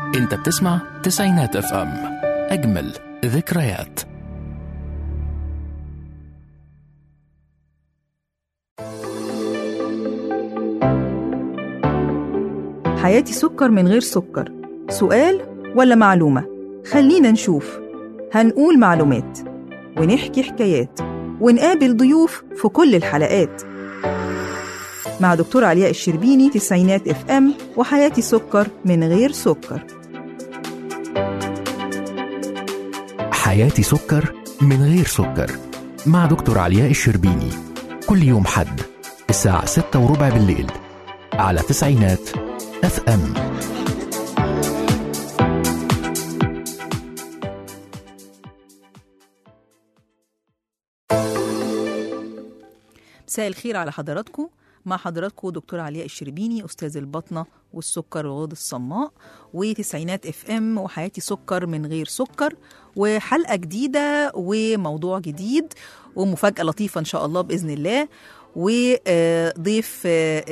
انت بتسمع تسعينات اف ام اجمل ذكريات حياتي سكر من غير سكر سؤال ولا معلومة خلينا نشوف هنقول معلومات ونحكي حكايات ونقابل ضيوف في كل الحلقات مع دكتور علياء الشربيني تسعينات اف ام وحياتي سكر من غير سكر حياتي سكر من غير سكر مع دكتور علياء الشربيني كل يوم حد الساعة ستة وربع بالليل على تسعينات اف ام مساء الخير على حضراتكم مع حضراتكم دكتور علياء الشربيني استاذ البطنه والسكر والغدة الصماء وتسعينات اف ام وحياتي سكر من غير سكر وحلقه جديده وموضوع جديد ومفاجاه لطيفه ان شاء الله باذن الله وضيف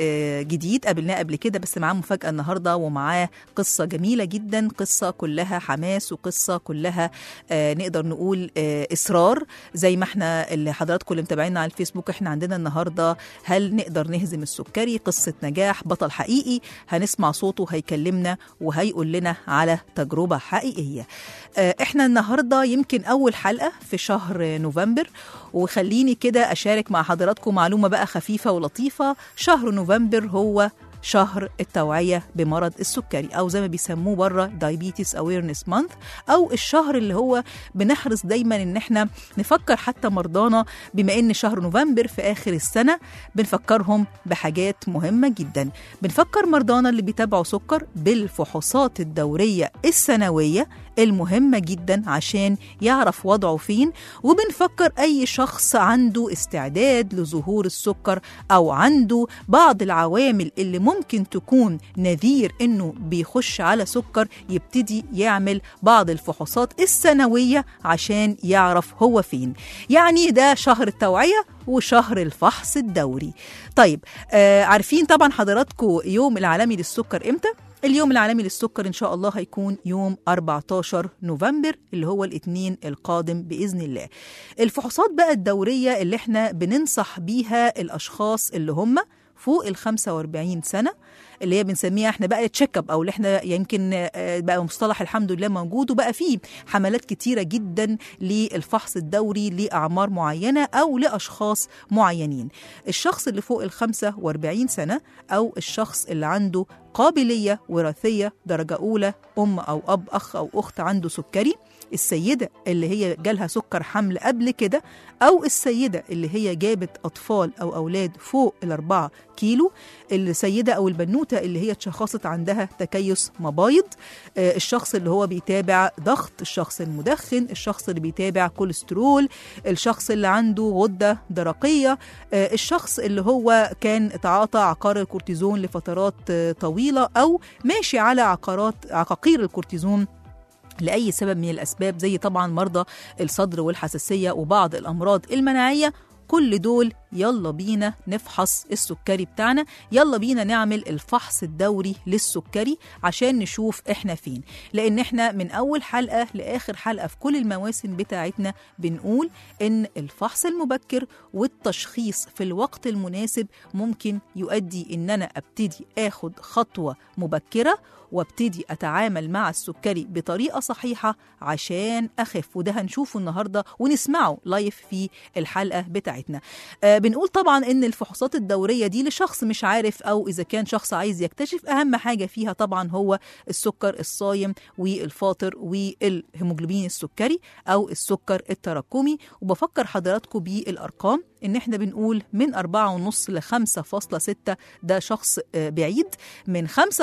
جديد قابلناه قبل كده بس معاه مفاجأة النهاردة ومعاه قصة جميلة جدا قصة كلها حماس وقصة كلها نقدر نقول إصرار زي ما احنا اللي حضراتكم اللي متابعينا على الفيسبوك احنا عندنا النهاردة هل نقدر نهزم السكري قصة نجاح بطل حقيقي هنسمع صوته هيكلمنا وهيقول لنا على تجربة حقيقية احنا النهاردة يمكن أول حلقة في شهر نوفمبر وخليني كده أشارك مع حضراتكم معلومة بقى خفيفة ولطيفة شهر نوفمبر هو شهر التوعية بمرض السكري أو زي ما بيسموه بره Diabetes Awareness Month أو الشهر اللي هو بنحرص دايما إن احنا نفكر حتى مرضانا بما إن شهر نوفمبر في آخر السنة بنفكرهم بحاجات مهمة جدا بنفكر مرضانا اللي بيتابعوا سكر بالفحوصات الدورية السنوية المهمة جدا عشان يعرف وضعه فين وبنفكر أي شخص عنده استعداد لظهور السكر أو عنده بعض العوامل اللي ممكن تكون نذير إنه بيخش على سكر يبتدي يعمل بعض الفحوصات السنوية عشان يعرف هو فين يعني ده شهر التوعية وشهر الفحص الدوري طيب آه عارفين طبعا حضراتكم يوم العالمي للسكر امتى؟ اليوم العالمي للسكر إن شاء الله هيكون يوم 14 نوفمبر اللي هو الاثنين القادم بإذن الله الفحوصات بقى الدورية اللي احنا بننصح بيها الأشخاص اللي هم فوق ال 45 سنة اللي هي بنسميها احنا بقى تشيك اب او اللي احنا يمكن بقى مصطلح الحمد لله موجود وبقى فيه حملات كتيره جدا للفحص الدوري لاعمار معينه او لاشخاص معينين. الشخص اللي فوق ال 45 سنه او الشخص اللي عنده قابليه وراثيه درجه اولى ام او اب اخ او اخت عنده سكري السيدة اللي هي جالها سكر حمل قبل كده أو السيدة اللي هي جابت أطفال أو أولاد فوق الأربعة كيلو السيدة أو البنوتة اللي هي اتشخصت عندها تكيس مبايض الشخص اللي هو بيتابع ضغط الشخص المدخن الشخص اللي بيتابع كوليسترول الشخص اللي عنده غدة درقية الشخص اللي هو كان تعاطى عقار الكورتيزون لفترات طويلة أو ماشي على عقارات عقاقير الكورتيزون لأي سبب من الأسباب زي طبعا مرضى الصدر والحساسية وبعض الأمراض المناعية كل دول يلا بينا نفحص السكري بتاعنا يلا بينا نعمل الفحص الدوري للسكري عشان نشوف احنا فين لان احنا من اول حلقه لاخر حلقه في كل المواسم بتاعتنا بنقول ان الفحص المبكر والتشخيص في الوقت المناسب ممكن يؤدي ان انا ابتدي اخد خطوه مبكره وابتدي اتعامل مع السكري بطريقه صحيحه عشان اخف وده هنشوفه النهارده ونسمعه لايف في الحلقه بتاعتنا آه بنقول طبعا ان الفحوصات الدوريه دي لشخص مش عارف او اذا كان شخص عايز يكتشف اهم حاجه فيها طبعا هو السكر الصايم والفاطر والهيموجلوبين السكري او السكر التراكمي وبفكر حضراتكم بالارقام ان احنا بنقول من 4.5 ل 5.6 ده شخص بعيد من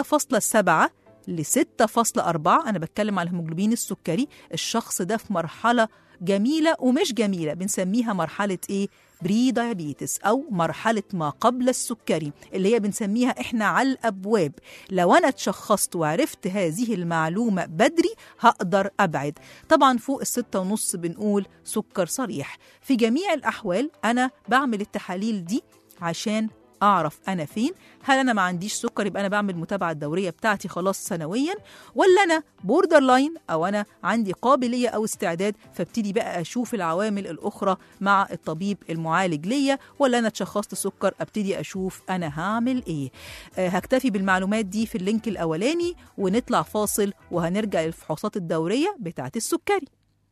5.7 ل 6.4 انا بتكلم على الهيموجلوبين السكري الشخص ده في مرحله جميله ومش جميله بنسميها مرحله ايه بري دايابيتس او مرحله ما قبل السكري اللي هي بنسميها احنا على الابواب لو انا اتشخصت وعرفت هذه المعلومه بدري هقدر ابعد طبعا فوق الستة ونص بنقول سكر صريح في جميع الاحوال انا بعمل التحاليل دي عشان اعرف انا فين هل انا ما عنديش سكر يبقى انا بعمل المتابعه الدوريه بتاعتي خلاص سنويا ولا انا بوردر لاين او انا عندي قابليه او استعداد فابتدي بقى اشوف العوامل الاخرى مع الطبيب المعالج ليا ولا انا اتشخصت سكر ابتدي اشوف انا هعمل ايه آه هكتفي بالمعلومات دي في اللينك الاولاني ونطلع فاصل وهنرجع للفحوصات الدوريه بتاعه السكري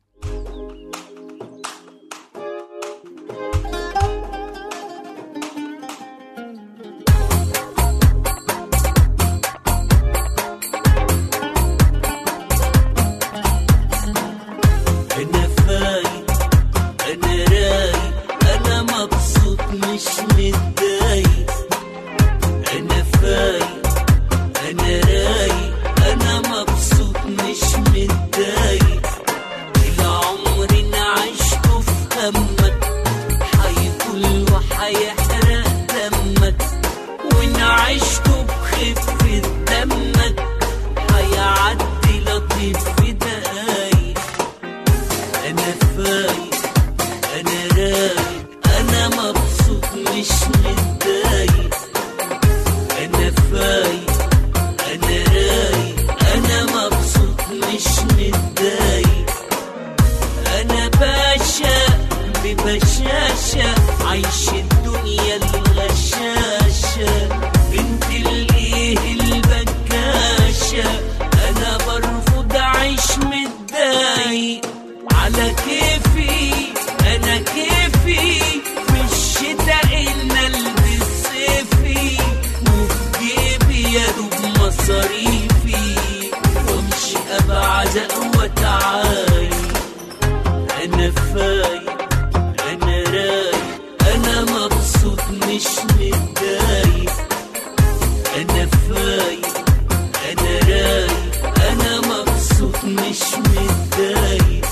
انا فايق انا رايق انا مبسوط مش متضايق انا فايق انا رايق انا مبسوط مش متضايق العمر انا عشته في همك حيطول وحيحرق دمك وان عشته بخفة دمك هيعدي لطيف في دقايق انا فايق انا رايق انا مبسوط مش متضايق انا فايق انا رايق انا مبسوط مش متضايق انا باشا ببشاشة عايش الدنيا الغشاشة انت الايه البكاشة انا برفض اعيش متضايق على كيفي انا كيفي في الشتاء ان البس صيفي وفي جيبي يا دوب مصاريفي وامشي ابعد واتعايق انا فايق انا رايق انا مبسوط مش متضايق انا فايق انا رايق انا مبسوط مش متضايق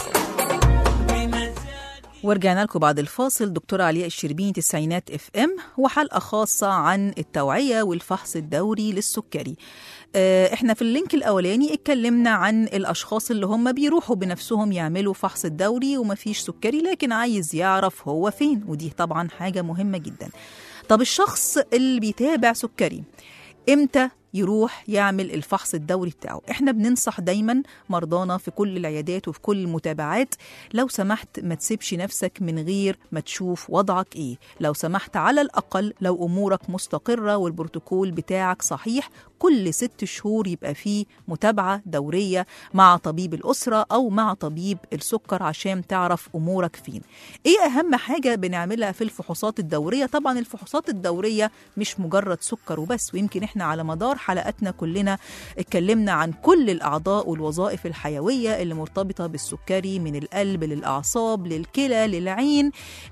بمزاجي ورجعنا لكم بعد الفاصل دكتورة علياء الشربيني تسعينات اف ام وحلقة خاصة عن التوعية والفحص الدوري للسكري آه، احنا في اللينك الاولاني اتكلمنا عن الاشخاص اللي هم بيروحوا بنفسهم يعملوا فحص الدوري ومفيش سكري لكن عايز يعرف هو فين ودي طبعا حاجة مهمة جدا طب الشخص اللي بيتابع سكري امتى يروح يعمل الفحص الدوري بتاعه احنا بننصح دايما مرضانا في كل العيادات وفي كل المتابعات لو سمحت ما تسيبش نفسك من غير ما تشوف وضعك ايه لو سمحت على الاقل لو امورك مستقرة والبروتوكول بتاعك صحيح كل ست شهور يبقى فيه متابعة دورية مع طبيب الأسرة أو مع طبيب السكر عشان تعرف أمورك فين إيه أهم حاجة بنعملها في الفحوصات الدورية طبعا الفحوصات الدورية مش مجرد سكر وبس ويمكن إحنا على مدار حلقاتنا كلنا اتكلمنا عن كل الأعضاء والوظائف الحيوية اللي مرتبطة بالسكري من القلب للأعصاب للكلى للعين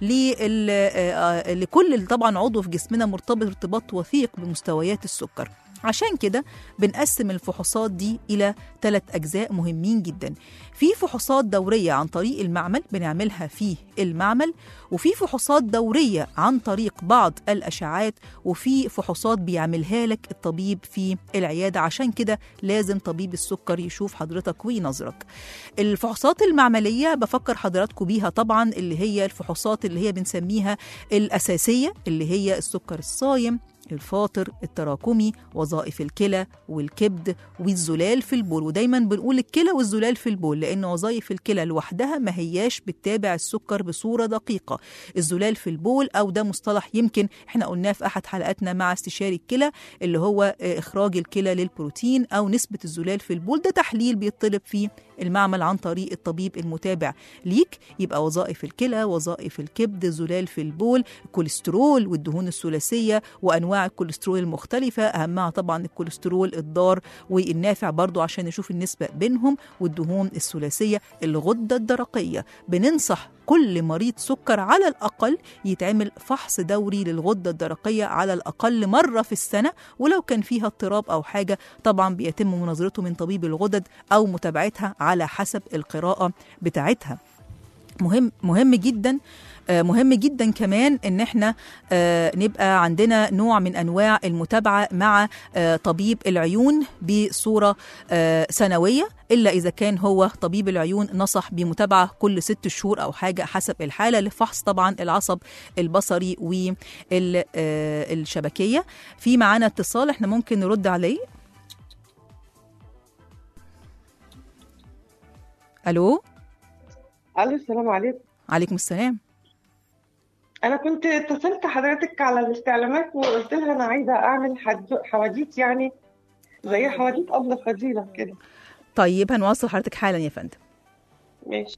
لل- آه، لكل طبعا عضو في جسمنا مرتبط ارتباط وثيق بمستويات السكر عشان كده بنقسم الفحوصات دي إلى ثلاث أجزاء مهمين جدا في فحوصات دورية عن طريق المعمل بنعملها في المعمل وفي فحوصات دورية عن طريق بعض الأشعاعات وفي فحوصات بيعملها لك الطبيب في العيادة عشان كده لازم طبيب السكر يشوف حضرتك وينظرك الفحوصات المعملية بفكر حضراتكم بيها طبعا اللي هي الفحوصات اللي هي بنسميها الأساسية اللي هي السكر الصايم الفاطر التراكمي وظائف الكلى والكبد والزلال في البول ودايما بنقول الكلى والزلال في البول لان وظائف الكلى لوحدها ما هياش بتتابع السكر بصوره دقيقه الزلال في البول او ده مصطلح يمكن احنا قلناه في احد حلقاتنا مع استشاري الكلى اللي هو آه، اخراج الكلى للبروتين او نسبه الزلال في البول ده تحليل بيطلب فيه المعمل عن طريق الطبيب المتابع ليك يبقى وظائف الكلى وظائف الكبد زلال في البول الكوليسترول والدهون الثلاثيه وانواع الكوليسترول المختلفه اهمها طبعا الكوليسترول الضار والنافع برضو عشان نشوف النسبه بينهم والدهون الثلاثيه الغده الدرقيه بننصح كل مريض سكر على الأقل يتعمل فحص دوري للغدة الدرقية على الأقل مرة في السنة ولو كان فيها اضطراب أو حاجة طبعا بيتم مناظرته من طبيب الغدد أو متابعتها على حسب القراءة بتاعتها مهم مهم جدا آه، مهم جدا كمان ان احنا آه، نبقى عندنا نوع من انواع المتابعه مع آه، طبيب العيون بصوره آه، سنويه الا اذا كان هو طبيب العيون نصح بمتابعه كل ست شهور او حاجه حسب الحاله لفحص طبعا العصب البصري والشبكيه في معانا اتصال احنا ممكن نرد عليه الو الو السلام عليكم عليكم السلام انا كنت اتصلت حضرتك على الاستعلامات وقلت لها انا عايزه اعمل حد- حواديت يعني زي حواديت ابله فضيله كده طيب هنوصل حضرتك حالا يا فندم ماشي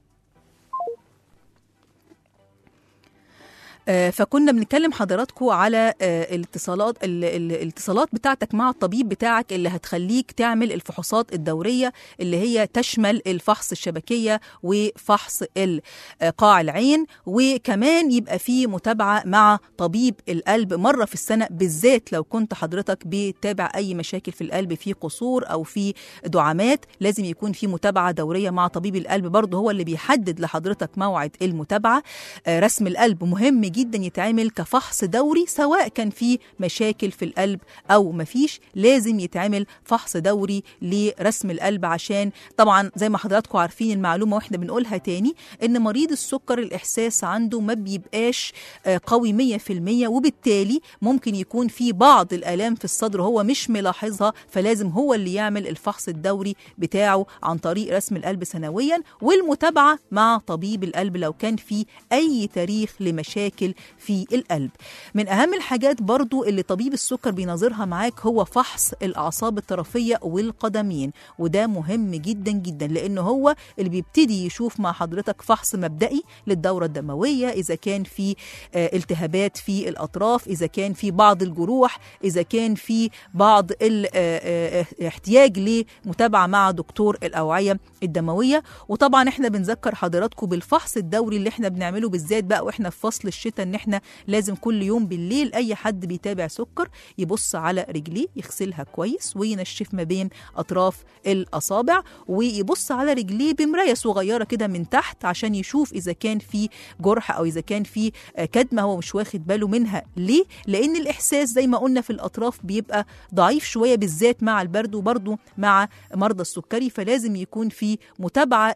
آه، فكنا بنتكلم حضراتكم على آه، الاتصالات ال- ال- الاتصالات بتاعتك مع الطبيب بتاعك اللي هتخليك تعمل الفحوصات الدورية اللي هي تشمل الفحص الشبكية وفحص ال- آه، قاع العين وكمان يبقى في متابعة مع طبيب القلب مرة في السنة بالذات لو كنت حضرتك بتابع أي مشاكل في القلب في قصور أو في دعامات لازم يكون في متابعة دورية مع طبيب القلب برضه هو اللي بيحدد لحضرتك موعد المتابعة آه، رسم القلب مهم جدا يتعمل كفحص دوري سواء كان في مشاكل في القلب او مفيش لازم يتعمل فحص دوري لرسم القلب عشان طبعا زي ما حضراتكم عارفين المعلومه واحنا بنقولها تاني ان مريض السكر الاحساس عنده ما بيبقاش آه، قوي 100% وبالتالي ممكن يكون في بعض الالام في الصدر هو مش ملاحظها فلازم هو اللي يعمل الفحص الدوري بتاعه عن طريق رسم القلب سنويا والمتابعه مع طبيب القلب لو كان في اي تاريخ لمشاكل في القلب من اهم الحاجات برضو اللي طبيب السكر بيناظرها معاك هو فحص الاعصاب الطرفيه والقدمين وده مهم جدا جدا لان هو اللي بيبتدي يشوف مع حضرتك فحص مبدئي للدوره الدمويه اذا كان في آه، التهابات في الاطراف اذا كان في بعض الجروح اذا كان في بعض الاحتياج لمتابعه مع دكتور الاوعيه الدمويه وطبعا احنا بنذكر حضراتكم بالفحص الدوري اللي احنا بنعمله بالذات بقى واحنا في فصل الشتاء ان احنا لازم كل يوم بالليل اي حد بيتابع سكر يبص على رجليه يغسلها كويس وينشف ما بين اطراف الاصابع ويبص على رجليه بمرايه صغيره كده من تحت عشان يشوف اذا كان في جرح او اذا كان في آه، كدمه هو مش واخد باله منها ليه لان الاحساس زي ما قلنا في الاطراف بيبقى ضعيف شويه بالذات مع البرد وبرده مع مرضى السكري فلازم يكون في متابعه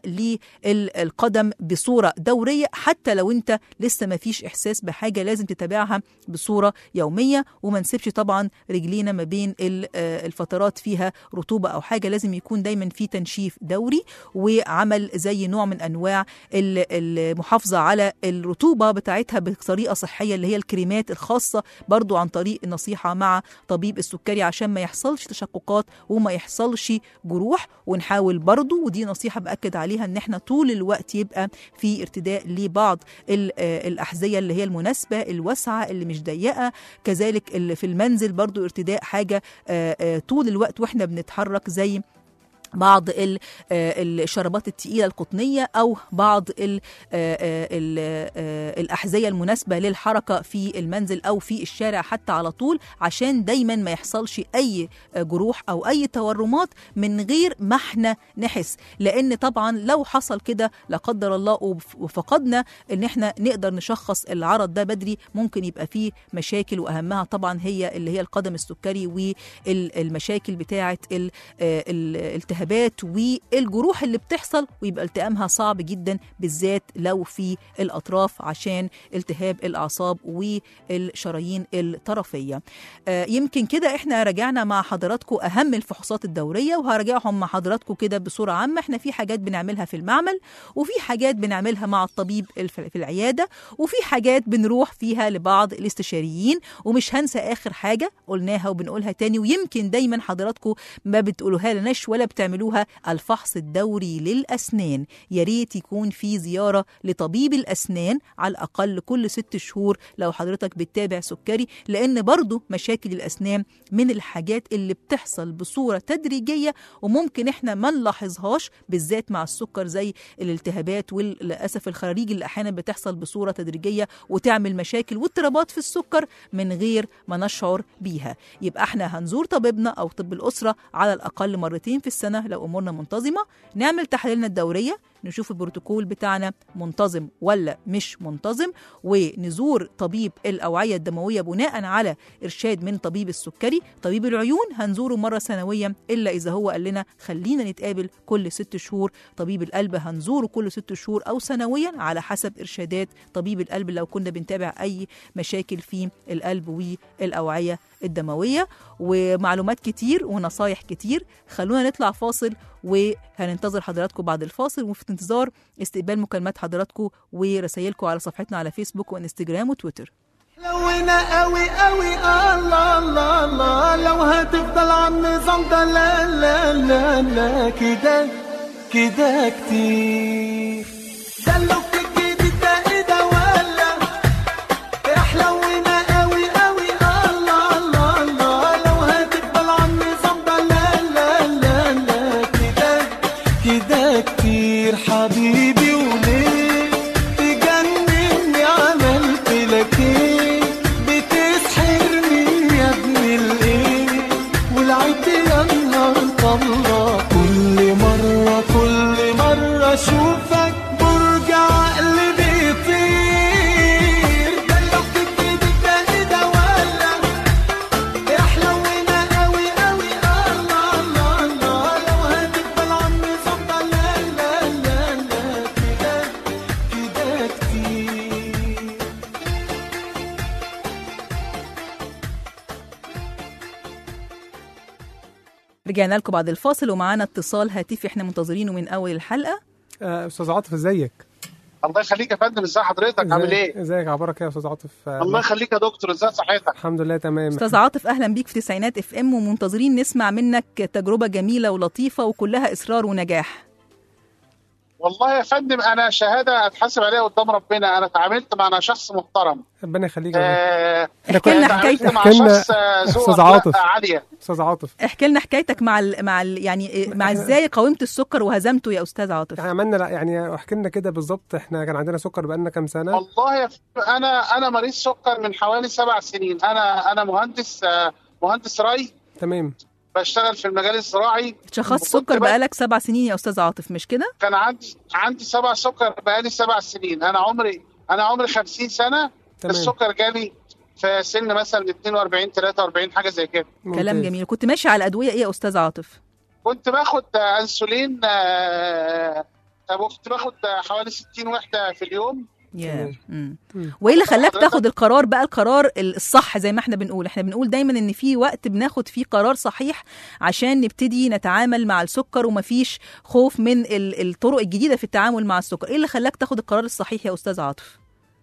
للقدم بصوره دوريه حتى لو انت لسه ما فيش احساس بحاجه لازم تتابعها بصوره يوميه وما نسيبش طبعا رجلينا ما بين ال- آه، الفترات فيها رطوبه او حاجه لازم يكون دايما في تنشيف دوري وعمل زي نوع من انواع ال- المحافظه على الرطوبه بتاعتها بطريقه صحيه اللي هي الكريمات الخاصه برضو عن طريق النصيحه مع طبيب السكري عشان ما يحصلش تشققات وما يحصلش جروح ونحاول برضو ودي نصيحه باكد عليها ان احنا طول الوقت يبقى في ارتداء لبعض ال- آه، الاحذيه اللي هي المناسبه الواسعه اللي مش ضيقه كذلك اللي في المنزل برضو ارتداء حاجه آه، آه، طول الوقت واحنا بنتحرك زي بعض ال- آه، الشرابات التقيله القطنيه او بعض ال- آه، آه، ال- آه، الاحذيه المناسبه للحركه في المنزل او في الشارع حتى على طول عشان دايما ما يحصلش اي آه، جروح او اي تورمات من غير ما احنا نحس لان طبعا لو حصل كده لا قدر الله وف- وفقدنا ان احنا نقدر نشخص العرض ده بدري ممكن يبقى فيه مشاكل واهمها طبعا هي اللي هي القدم السكري والمشاكل بتاعه ال- آه، الالتهابات والجروح اللي بتحصل ويبقى التئامها صعب جدا بالذات لو في الاطراف عشان التهاب الاعصاب والشرايين الطرفيه آه، يمكن كده احنا راجعنا مع حضراتكم اهم الفحوصات الدوريه وهراجعهم مع حضراتكم كده بصوره عامه احنا في حاجات بنعملها في المعمل وفي حاجات بنعملها مع الطبيب الف- في العياده وفي حاجات بنروح فيها لبعض الاستشاريين ومش هنسى اخر حاجه قلناها وبنقولها تاني ويمكن دايما حضراتكم ما بتقولوها لناش ولا بتعملوها الفحص الدوري للاسنان يا ريت يكون في زياره لطبيب الاسنان على الاقل كل ست شهور لو حضرتك بتتابع سكري لان برضو مشاكل الاسنان من الحاجات اللي بتحصل بصوره تدريجيه وممكن احنا ما نلاحظهاش بالذات مع السكر زي الالتهابات وللاسف الخراريج اللي احيانا بتحصل بصوره تدريجيه وتعمل مشاكل واضطرابات في السكر من غير ما نشعر بيها يبقى احنا هنزور طبيبنا او طب الاسره على الاقل مرتين في السنه لو امورنا منتظمه نعمل تحاليلنا الدوريه نشوف البروتوكول بتاعنا منتظم ولا مش منتظم ونزور طبيب الاوعيه الدمويه بناء على ارشاد من طبيب السكري طبيب العيون هنزوره مره سنويا الا اذا هو قال لنا خلينا نتقابل كل ست شهور طبيب القلب هنزوره كل ست شهور او سنويا على حسب ارشادات طبيب القلب لو كنا بنتابع اي مشاكل في القلب والاوعيه الدمويه ومعلومات كتير ونصايح كتير خلونا نطلع فاصل وهننتظر حضراتكم بعد الفاصل وفي انتظار استقبال مكالمات حضراتكم ورسائلكم على صفحتنا على فيسبوك وانستجرام وتويتر لونا قوي قوي الله الله الله لو هتفضل على النظام ده لا لا لا لا كده كده كتير ده لو في الجديد ده ايه ده ولا احلونا قوي قوي الله الله الله لو هتفضل على النظام ده لا لا لا لا كده كده كتير حبيبي وليه تجنني عملت لك ايه بتسحرني يا ابن الايه والعيد يا نهار الله كل مرة كل مرة اشوفك برج عقلي بيطير ده لو تبتدي ده ايه ده ولا احلونا قوي قوي الله الله الله لو هتفضل على النظام ده لا لا لا لا كده كده كتير رجعنا لكم بعد الفاصل ومعانا اتصال هاتفي احنا منتظرينه من اول الحلقه آه، استاذ عاطف ازيك الله يخليك يا فندم ازي حضرتك عامل ايه؟ ازيك عبارك يا استاذ عاطف آه، الله يخليك يا دكتور ازي صحتك؟ الحمد لله تمام استاذ عاطف اهلا بيك في تسعينات اف ام ومنتظرين نسمع منك تجربه جميله ولطيفه وكلها اصرار ونجاح والله يا فندم انا شهاده اتحاسب عليها قدام ربنا انا اتعاملت مع انا شخص محترم ربنا يخليك يا رب. آه احكي لنا اتعاملت حكايتك مع احكي لنا شخص آه، ذو أستاذ أخلاق عاطف. عاليه استاذ عاطف احكي لنا حكايتك مع ال مع ال يعني مع ازاي قاومت السكر وهزمته يا استاذ عاطف يعني عملنا لا يعني احكي لنا كده بالظبط احنا كان عندنا سكر بقالنا كام سنه والله يا فندم انا انا مريض سكر من حوالي سبع سنين انا انا مهندس آه، مهندس ري تمام بشتغل في المجال الزراعي شخص وكنت سكر بقى- بقالك سبع سنين يا استاذ عاطف مش كده كان عندي عندي سبع سكر بقالي سبع سنين انا عمري انا عمري 50 سنه تمام. السكر جالي في سن مثلا 42 43 حاجه زي كده كلام ممتاز. جميل كنت ماشي على ادويه ايه يا استاذ عاطف كنت باخد آه، انسولين آه، آه، كنت باخد آه، حوالي 60 وحده في اليوم يا تمام. مم. مم. وايه اللي خلاك حضرتك- تاخد القرار بقى القرار الصح زي ما احنا بنقول احنا بنقول دايما ان في وقت بناخد فيه قرار صحيح عشان نبتدي نتعامل مع السكر ومفيش خوف من ال- الطرق الجديده في التعامل مع السكر ايه اللي خلاك تاخد القرار الصحيح يا استاذ عاطف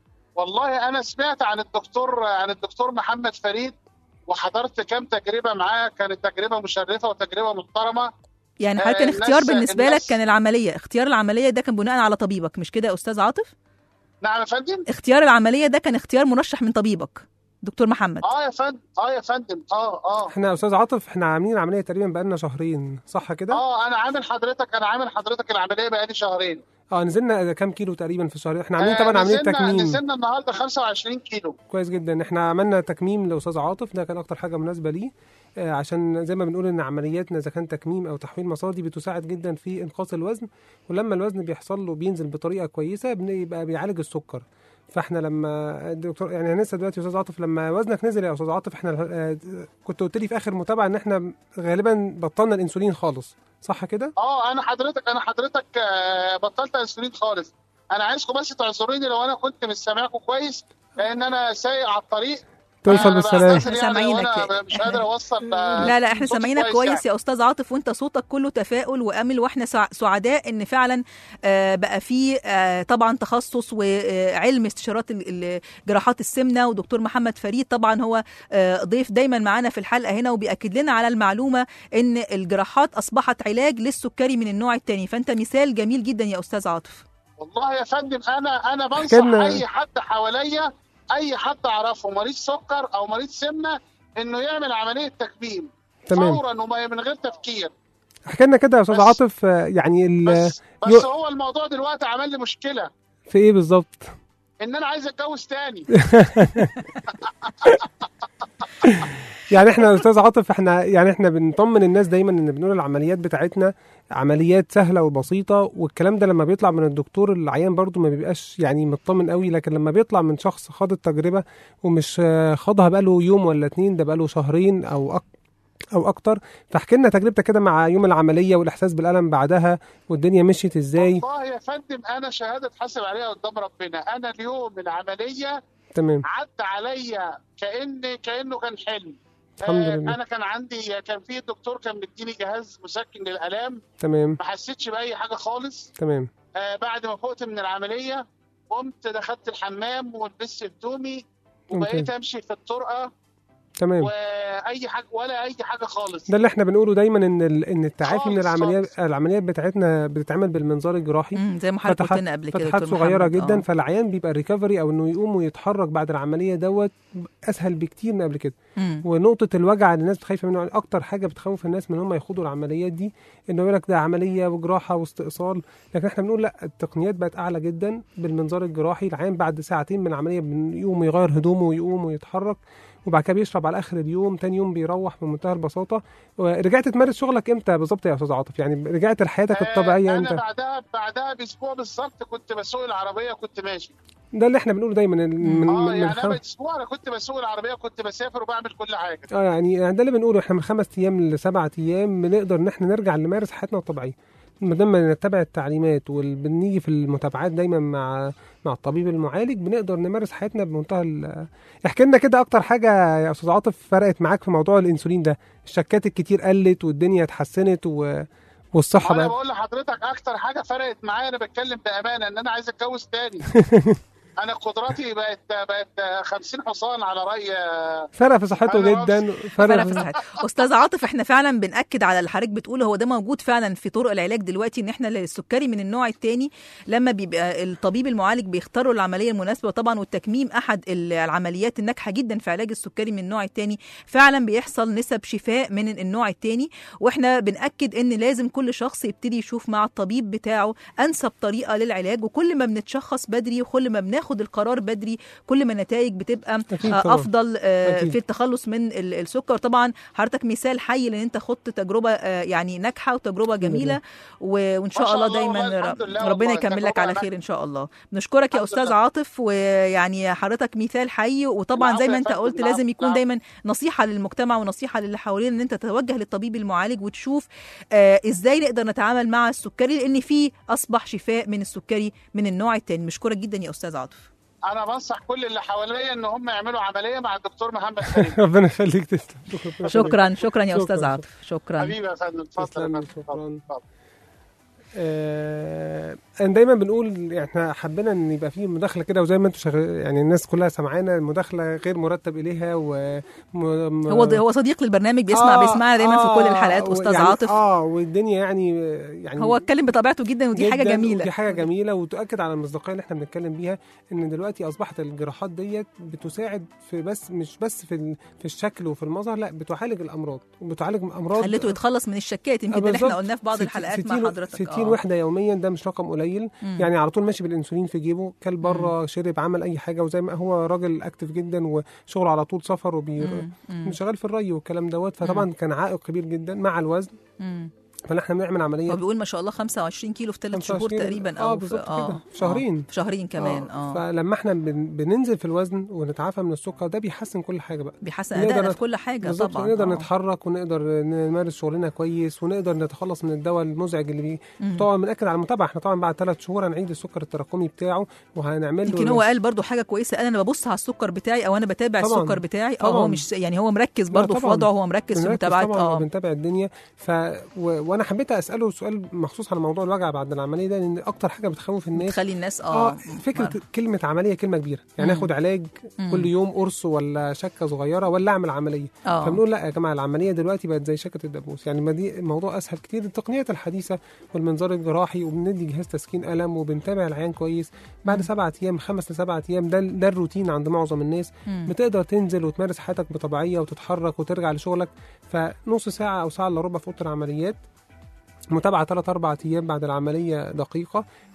والله انا سمعت عن الدكتور عن الدكتور محمد فريد وحضرت كام تجربه معاه كانت تجربه مشرفه وتجربه محترمه يعني آه، حضرتك كان الناس- اختيار بالنسبه لك الناس- كان العمليه اختيار العمليه ده كان بناء على طبيبك مش كده يا استاذ عاطف نعم يا فندم اختيار العمليه ده كان اختيار مرشح من طبيبك دكتور محمد اه يا فندم اه يا فندم اه اه احنا يا استاذ عاطف احنا عاملين عمليه تقريبا بقالنا شهرين صح كده اه انا عامل حضرتك انا عامل حضرتك العمليه بقالي شهرين اه نزلنا كام كيلو تقريبا في الشهرين احنا عاملين آه، طبعا عمليه نزلنا تكميم نزلنا النهارده 25 كيلو كويس جدا احنا عملنا تكميم لاستاذ عاطف ده كان اكتر حاجه مناسبه ليه آه، عشان زي ما بنقول ان عملياتنا اذا كان تكميم او تحويل مصادي بتساعد جدا في انقاص الوزن ولما الوزن بيحصل له بينزل بطريقه كويسه بيبقى بيعالج السكر فاحنا لما الدكتور يعني هنسال دلوقتي يا استاذ عاطف لما وزنك نزل يا استاذ عاطف احنا آه، كنت قلت لي في اخر متابعه ان احنا غالبا بطلنا الانسولين خالص صح كده؟ اه انا حضرتك انا حضرتك آه، بطلت انسولين خالص انا عايزكم بس تعذروني لو انا كنت مش سامعكم كويس لان انا سايق على الطريق توصل أنا بالسلامه بعتذر يعني سامعينك. وأنا مش قادر اوصل آه، لا لا احنا صوت سامعينك كويس كويس يعني. يا استاذ عاطف وانت صوتك كله تفاؤل وامل واحنا سع- سعداء ان فعلا آه، بقى في آه، طبعا تخصص وعلم استشارات ال- ال- جراحات السمنه ودكتور محمد فريد طبعا هو آه، ضيف دايما معانا في الحلقه هنا وبياكد لنا على المعلومه ان الجراحات اصبحت علاج للسكري من النوع الثاني فانت مثال جميل جدا يا استاذ عاطف والله يا فندم انا انا بنصح كنا- اي حد حواليا اي حد اعرفه مريض سكر او مريض سمنه انه يعمل عمليه تكميم تمام فورا وما من غير تفكير احكي لنا كده يا استاذ بس- عاطف آه، يعني ال- بس يو- بس هو الموضوع دلوقتي عمل لي مشكله في ايه بالظبط؟ ان انا عايز اتجوز تاني يعني احنا يا استاذ عاطف احنا يعني احنا بنطمن الناس دايما ان بنقول العمليات بتاعتنا عمليات سهله وبسيطه والكلام ده لما بيطلع من الدكتور العيان برضو ما بيبقاش يعني مطمن قوي لكن لما بيطلع من شخص خاض التجربه ومش آه، خاضها بقاله يوم ولا اتنين ده بقاله شهرين او أك او اكتر فاحكي لنا تجربتك كده مع يوم العمليه والاحساس بالالم بعدها والدنيا مشيت ازاي والله يا فندم انا شهاده حاسب عليها قدام ربنا انا اليوم العمليه تمام عدى عليا كان كانه كان حلم الحمد آه، لله. انا كان عندي كان في دكتور كان مديني جهاز مسكن للالام تمام ما حسيتش باي حاجه خالص تمام آه بعد ما فقت من العمليه قمت دخلت الحمام ولبست هدومي وبقيت ممتاز. امشي في الطرقه تمام واي حاجه ولا اي حاجه خالص ده اللي احنا بنقوله دايما ان ال- ان التعافي من خالص، العمليات خالص. العمليات بتاعتنا بتتعمل بالمنظار الجراحي مم، زي ما حضرتك قلت فتحات لنا قبل كده فتحات دكتور صغيره محمد. جدا آه. فالعيان بيبقى ريكفري او انه يقوم ويتحرك بعد العمليه دوت اسهل بكتير من قبل كده مم. ونقطه الوجع اللي الناس خايفه منه اكتر حاجه بتخوف الناس من هم يخوضوا العمليات دي انه يقول لك ده عمليه وجراحه واستئصال لكن احنا بنقول لا التقنيات بقت اعلى جدا بالمنظار الجراحي العيان بعد ساعتين من العمليه بيقوم يغير هدومه ويقوم ويتحرك وبعد كده بيشرب على اخر اليوم تاني يوم بيروح بمنتهى البساطه ورجعت تمارس شغلك امتى بالظبط يا استاذ عاطف يعني رجعت لحياتك الطبيعيه آه، امتى انا بعدها بعدها باسبوع بالظبط كنت بسوق العربيه كنت ماشي ده اللي احنا بنقوله دايما من اه من, من يعني خم... انا باسبوع انا كنت بسوق العربيه كنت بسافر وبعمل كل حاجه اه يعني يعني ده اللي بنقوله احنا من خمس ايام لسبعة ايام بنقدر ان احنا نرجع نمارس حياتنا الطبيعيه ما دام نتبع التعليمات وبنيجي في المتابعات دايما مع مع الطبيب المعالج بنقدر نمارس حياتنا بمنتهى ال- احكي لنا كده اكتر حاجه يا استاذ عاطف فرقت معاك في موضوع الانسولين ده الشكات الكتير قلت والدنيا اتحسنت و... والصحه انا بقى بقول لحضرتك اكتر حاجه فرقت معايا انا بتكلم بامانه ان انا عايز اتجوز تاني انا قدراتي بقت بقت 50 حصان على راي فرق في صحته أنا جدا فرق فرق في في صحته. استاذ عاطف احنا فعلا بناكد على اللي حضرتك بتقوله هو ده موجود فعلا في طرق العلاج دلوقتي ان احنا السكري من النوع الثاني لما بيبقى الطبيب المعالج بيختاروا العمليه المناسبه طبعا والتكميم احد العمليات الناجحه جدا في علاج السكري من النوع الثاني فعلا بيحصل نسب شفاء من النوع الثاني واحنا بناكد ان لازم كل شخص يبتدي يشوف مع الطبيب بتاعه انسب طريقه للعلاج وكل ما بنتشخص بدري وكل ما بناخد القرار بدري كل ما النتائج بتبقى أكيد آه، طبعاً. افضل آه، أكيد. في التخلص من ال- السكر طبعا حضرتك مثال حي لان انت خضت تجربه آه، يعني ناجحه وتجربه جميله و- وان شاء ما شاء الله الله دايما والله ر- الحمد لله ربنا والله يكمل لك تجربة على ناجحة. خير ان شاء الله بنشكرك يا الحمد استاذ لله. عاطف ويعني حضرتك مثال حي وطبعا العفو زي ما يا انت فندم، قلت العفو، لازم يكون العفو. دايما نصيحه للمجتمع ونصيحه للي حوالينا ان انت تتوجه للطبيب المعالج وتشوف آه ازاي نقدر نتعامل مع السكري لان في اصبح شفاء من السكري من النوع الثاني مشكورك جدا يا استاذ عاطف انا بنصح كل اللي حواليا ان هم يعملوا عمليه مع الدكتور محمد فريد ربنا يخليك تسلم شكرا شكرا يا شكراً، استاذ شكراً. عاطف شكرا حبيبي يا فندم اتفضل تسلم، يا فندم شكراً. اتفضل، اتفضل. آه، انا دايما بنقول احنا حبينا ان يبقى فيه مداخله كده وزي ما انتم شغ... يعني الناس كلها سامعانا المداخله غير مرتب اليها و م... هو هو صديق للبرنامج بيسمع آه، بيسمعنا دايما في كل الحلقات و- استاذ يعني عاطف اه والدنيا يعني يعني هو اتكلم بطبيعته جدا ودي حاجه جداً، جميله ودي حاجه جميله وتؤكد على المصداقيه اللي احنا بنتكلم بيها ان دلوقتي اصبحت الجراحات ديت بتساعد في بس مش بس في ال- في الشكل وفي المظهر لا بتعالج الامراض وبتعالج امراض خليته يتخلص من الشكات يمكن آه، ده اللي احنا بالظبط. قلناه في بعض ست- الحلقات مع 60 حضرتك 60 آه. وحده يوميا ده مش رقم قليل مم. يعني على طول ماشي بالانسولين في جيبه كل بره شرب عمل اي حاجه وزي ما هو راجل اكتف جدا وشغله على طول سفر وبي مم. مم. شغال في الري والكلام دوت فطبعا كان عائق كبير جدا مع الوزن مم. فاحنا بنعمل عمليه هو بيقول ما شاء الله 25 كيلو في ثلاث شهور 25 تقريبا آه، او بالظبط في كده. في شهرين. آه. في شهرين كمان اه, فلما احنا بن... بننزل في الوزن ونتعافى من السكر ده بيحسن كل حاجه بقى بيحسن نقدر ادائنا نت- في كل حاجه بالظبط طبعا نقدر آه. نتحرك ونقدر نمارس شغلنا كويس ونقدر نتخلص من الدواء المزعج اللي بيه مم. طبعا بنأكد على المتابعه احنا طبعا بعد ثلاث شهور هنعيد السكر التراكمي بتاعه وهنعمل له يمكن هو قال برضو حاجه كويسه قال انا ببص على السكر بتاعي او انا بتابع طبعاً. السكر بتاعي اه هو طبعاً. مش يعني هو مركز لا برضو في طبعاً. وضعه هو مركز في بنركز متابعه طبعا اه وبنتابع الدنيا ف و... وانا حبيت اساله سؤال مخصوص على موضوع الوجع بعد العمليه ده لان اكتر حاجه بتخوف الناس تخلي الناس اه, اه فكره كلمه عمليه كلمه كبيره يعني مم. اخد علاج مم. كل يوم قرص ولا شكه صغيره ولا اعمل عمليه اه فبنقول لا يا جماعه العمليه دلوقتي بقت زي شكه الدبوس يعني ما دي الموضوع اسهل كتير التقنيات الحديثه والمنظار الجراحي وبندي جهاز تسكين الم وبنتابع العيان كويس بعد مم. سبعة ايام خمس لسبعة ايام ده ده الروتين عند معظم الناس مم. بتقدر تنزل وتمارس حياتك بطبيعيه وتتحرك وترجع لشغلك فنص ساعه او ساعه الا ربع في اوضه العمليات متابعه 3 4 ايام بعد العمليه دقيقه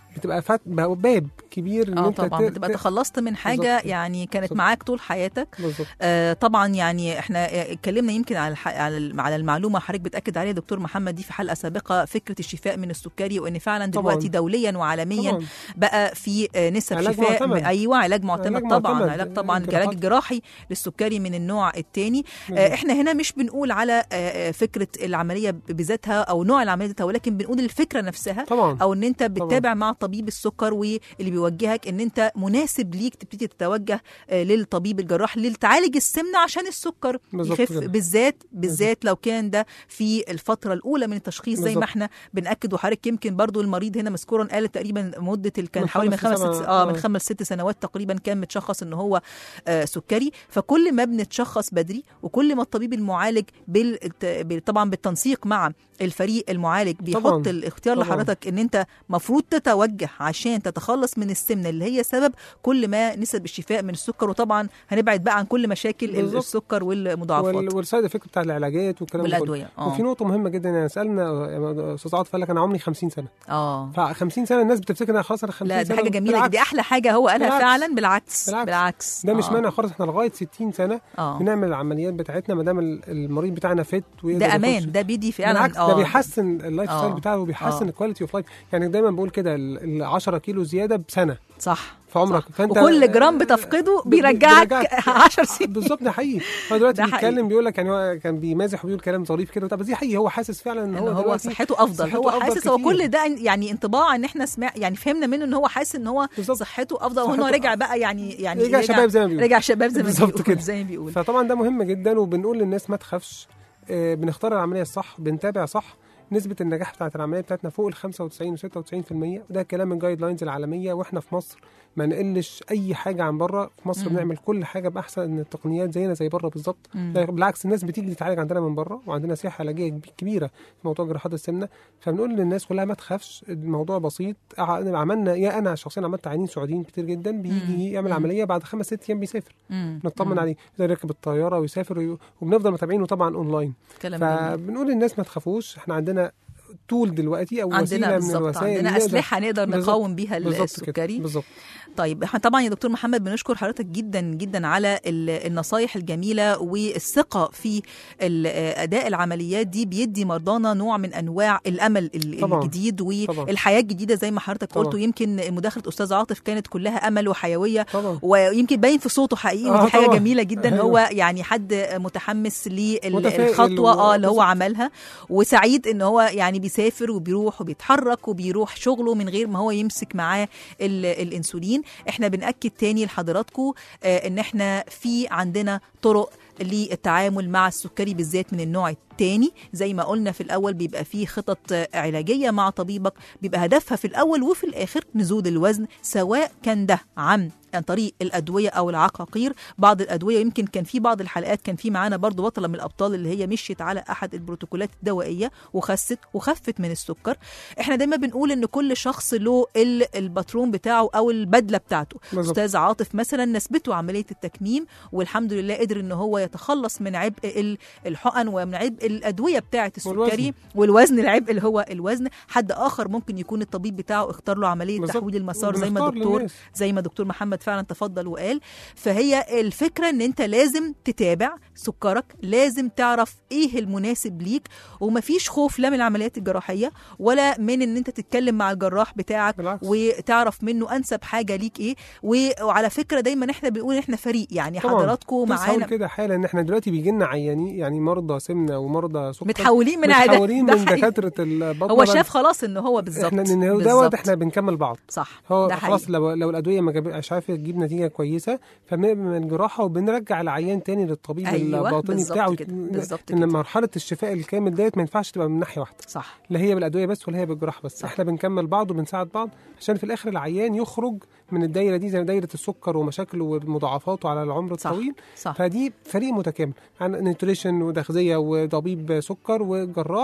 بتبقى فات باب كبير ان اه انت طبعا ت- بتبقى ت- تخلصت من حاجه بالظبط. يعني كانت بالظبط. معاك طول حياتك بالظبط آه طبعا يعني احنا آه، اتكلمنا يمكن على الح... على الم- على المعلومه حضرتك بتاكد عليها دكتور محمد دي في حلقه سابقه فكره الشفاء من السكري وان فعلا طبعاً. دلوقتي دوليا وعالميا طبعا بقى في آه، نسب علاج شفاء معتمد. ايوه علاج معتمد علاج طبعا معتمد. علاج طبعا الجراحات. العلاج الجراحي للسكري من النوع الثاني آه بالظبط. احنا هنا مش بنقول على آه، آه، فكره العمليه بذاتها او نوع العمليه ذاتها ولكن بنقول الفكره نفسها طبعا او ان انت بتتابع مع طبيب السكر واللي بيوجهك ان انت مناسب ليك تبتدي تتوجه آه، للطبيب الجراح لتعالج السمنه عشان السكر بالظبط يخف كده. بالذات بالذات لو كان ده في الفتره الاولى من التشخيص زي ما بالظبط. احنا بناكد وحضرتك يمكن برضو المريض هنا مذكورا قال تقريبا مده ال- كان من حوالي من خمس خمس لسبع- ست اه من آه. خمس ست سنوات تقريبا كان متشخص ان هو آه سكري فكل ما بنتشخص بدري وكل ما الطبيب المعالج بال... بال- طبعا بالتنسيق مع الفريق المعالج بيحط طبعاً. الاختيار طبعاً. لحضرتك ان انت مفروض تتوجه عشان تتخلص من السمنه اللي هي سبب كل ما نسب الشفاء من السكر وطبعا هنبعد بقى عن كل مشاكل ال- بالظبط. السكر والمضاعفات وال- والسايد افكت بتاع العلاجات والكلام ده كله. والادويه اه وفي نقطه مهمه جدا يعني سالنا آه، استاذ عاطف قال لك انا عمري 50 سنه اه ف 50 سنه الناس بتفتكر انا خلاص انا 50 لا سنه دي حاجه جميله بالعكس. دي احلى حاجه هو قالها بالعكس. فعلا بالعكس بالعكس. بالعكس ده مش آه. مانع خالص احنا لغايه 60 سنه اه بنعمل العمليات بتاعتنا ما دام ال- المريض بتاعنا فت ويقدر ده يخش. امان ده بيدي فعلا بالعكس ده اه بيحسن اللايف ستايل آه. بتاعه وبيحسن آه. الكواليتي اوف لايف يعني دايما بقول كده ال ال 10 كيلو زياده بسنه صح في عمرك صح. فانت وكل جرام بتفقده ب- بيرجعك بيرجعك. 10 سنين بالظبط ده حقيقي هو دلوقتي ده حقيقي. بيتكلم بيقول لك يعني هو كان بيمازح وبيقول كلام ظريف كده طب دي حقيقي هو حاسس فعلا ان ان هو هو دلوقتي صحته افضل صحته هو أفضل حاسس هو كتير. كل ده يعني انطباع ان احنا سمع يعني فهمنا منه ان هو حاسس ان هو بالظبط. صحته افضل وهو صحته رجع بقى يعني يعني رجع شباب زي ما بيقول. رجع شباب زي ما بالظبط بيقول كده. زي ما بيقول فطبعا ده مهم جدا وبنقول للناس ما تخافش آه، بنختار العمليه الصح بنتابع صح نسبة النجاح بتاعت العملية بتاعتنا فوق ال 95 و 96% وده كلام الجايد لاينز العالمية واحنا في مصر ما نقلش أي حاجة عن بره في مصر مم. بنعمل كل حاجة بأحسن التقنيات زينا زي بره بالظبط مم. لا، بالعكس الناس بتيجي تتعالج عندنا من بره وعندنا سياحة علاجية كب- كبيرة في موضوع جراحات السمنة فبنقول للناس كلها ما تخافش الموضوع بسيط ع- عملنا يا أنا شخصيا عملت عيانين سعوديين كتير جدا مم. بيجي يعمل مم. عملية بعد خمس ست أيام بيسافر مم. نطمن مم. عليه يقدر يركب الطياره ويسافر وي... وبنفضل متابعينه طبعا اونلاين كلام جميل فبنقول للناس ما تخافوش احنا عندنا تول دلوقتي او عندنا وسيله من بالظبط الوسائل عندنا نقدر- اسلحه نقدر بالظبط. نقاوم بيها بالظبط كده السكري بالظبط طيب احنا طبعا يا دكتور محمد بنشكر حضرتك جدا جدا على ال- النصايح الجميله والثقه في ال- اداء العمليات دي بيدي مرضانا نوع من انواع الامل ال- طبعاً. الجديد طبعاً. والحياه الجديده زي ما حضرتك طبعاً. قلت ويمكن مداخله استاذ عاطف كانت كلها امل وحيويه طبعا ويمكن باين في صوته حقيقي آه ودي حاجه طبعاً. جميله جدا أيوة. هو يعني حد متحمس متفائل للخطوه اه اللي هو بالظبط. عملها وسعيد ان هو يعني بيسافر وبيروح وبيتحرك وبيروح شغله من غير ما هو يمسك معاه ال- الانسولين احنا بناكد تاني لحضراتكم آه ان احنا في عندنا طرق للتعامل مع السكري بالذات من النوع الثاني زي ما قلنا في الاول بيبقى فيه خطط آه، علاجيه مع طبيبك بيبقى هدفها في الاول وفي الاخر نزول الوزن سواء كان ده عن عن طريق الادويه او العقاقير بعض الادويه يمكن كان في بعض الحلقات كان في معانا برضو بطله من الابطال اللي هي مشيت على احد البروتوكولات الدوائيه وخست وخفت من السكر احنا دايما بنقول ان كل شخص له ال- الباترون بتاعه او البدله بتاعته بالظبط. استاذ عاطف مثلا نسبته عمليه التكميم والحمد لله قدر ان هو يتخلص من عبء ال- الحقن ومن عبء الادويه بتاعه السكري والوزن. والوزن العبء اللي هو الوزن حد اخر ممكن يكون الطبيب بتاعه اختار له عمليه بالظبط. تحويل المسار زي ما وبنختار دكتور للناس. زي ما دكتور محمد فعلا تفضل وقال فهي الفكره ان انت لازم تتابع سكرك لازم تعرف ايه المناسب ليك ومفيش خوف لا من العمليات الجراحيه ولا من ان انت تتكلم مع الجراح بتاعك بالعكس. وتعرف منه انسب حاجه ليك ايه و- وعلى فكره دايما احنا بنقول احنا فريق يعني طبعا حضراتكم بس هقول معانا كده حالا ان احنا دلوقتي بيجي لنا عيانين يعني مرضى سمنه ومرضى سكر متحولين من عادة متحولين ده من حقيقي. دكاتره البطنه هو بقى- شاف خلاص ان هو بالظبط احنا ان هو دوت بالظبط. احنا بنكمل بعض صح هو ده خلاص حقيقي. لو لو الادويه ما جاب- مش عارفه تجيب نتيجه كويسه فبنعمل الجراحه وبنرجع العيان تاني للطبيب أيوة، الباطني بالظبط بتاعه كده، بالظبط ان كده. مرحله الشفاء الكامل ديت ما ينفعش تبقى من ناحيه واحده صح لا هي بالادويه بس ولا هي بالجراحه بس صح. احنا بنكمل بعض وبنساعد بعض عشان في الاخر العيان يخرج من الدايره دي زي دايره السكر ومشاكله ومضاعفاته على العمر صح. الطويل صح فدي فريق متكامل عن نيوتريشن وتغذيه وطبيب سكر وجراح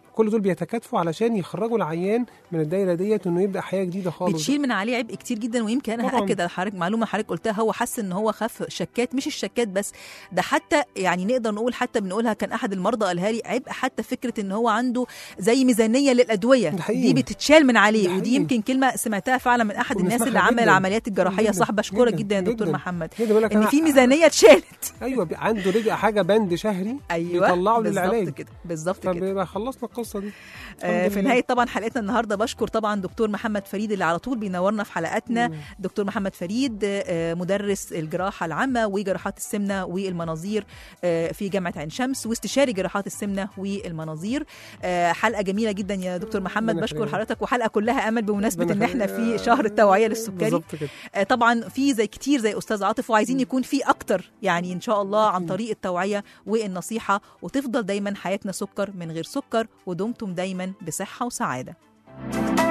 كل دول بيتكاتفوا علشان يخرجوا العيان من الدايره ديت انه يبدا حياه جديده خالص بتشيل من عليه عبء كتير جدا ويمكن انا طبعاً. هاكد على حضرتك معلومه حضرتك قلتها هو حس ان هو خف شكات مش الشكات بس ده حتى يعني نقدر نقول حتى بنقولها كان احد المرضى قالها لي عبء حتى فكره ان هو عنده زي ميزانيه للادويه ده حقيقي. دي بتتشال من عليه ده ودي حقيقي. يمكن كلمه سمعتها فعلا من احد الناس اللي وبنسمعها عمل جداً. العمليات الجراحيه جداً. صح بشكرك جداً. جدا يا دكتور جداً. محمد جداً. بقول لك ان أنا- في ميزانيه اتشالت ايوه بي- عنده رجع حاجه بند شهري ايوه يطلعوا بالظبط للعلاج كده بالظبط كده فبيبقى خلصنا القصه دي آه، الحمد في لله. نهايه طبعا حلقتنا النهارده بشكر طبعا دكتور محمد فريد اللي على طول بينورنا في حلقاتنا مم. دكتور محمد فريد آه، مدرس الجراحه العامه وجراحات السمنه والمناظير آه، في جامعه عين شمس واستشاري جراحات السمنه والمناظير آه، حلقه جميله جدا يا دكتور محمد ربنا بشكر يخليك. حضرتك وحلقه كلها امل بمناسبه ربنا ان احنا يخليك. في شهر التوعيه للسكري بالظبط كده آه، طبعا في زي كتير زي استاذ عاطف وعايزين يكون في اكتر يعني ان شاء الله عن طريق التوعيه والنصيحه وتفضل دايما حياتنا سكر من غير سكر ودمتم دايما بصحه وسعاده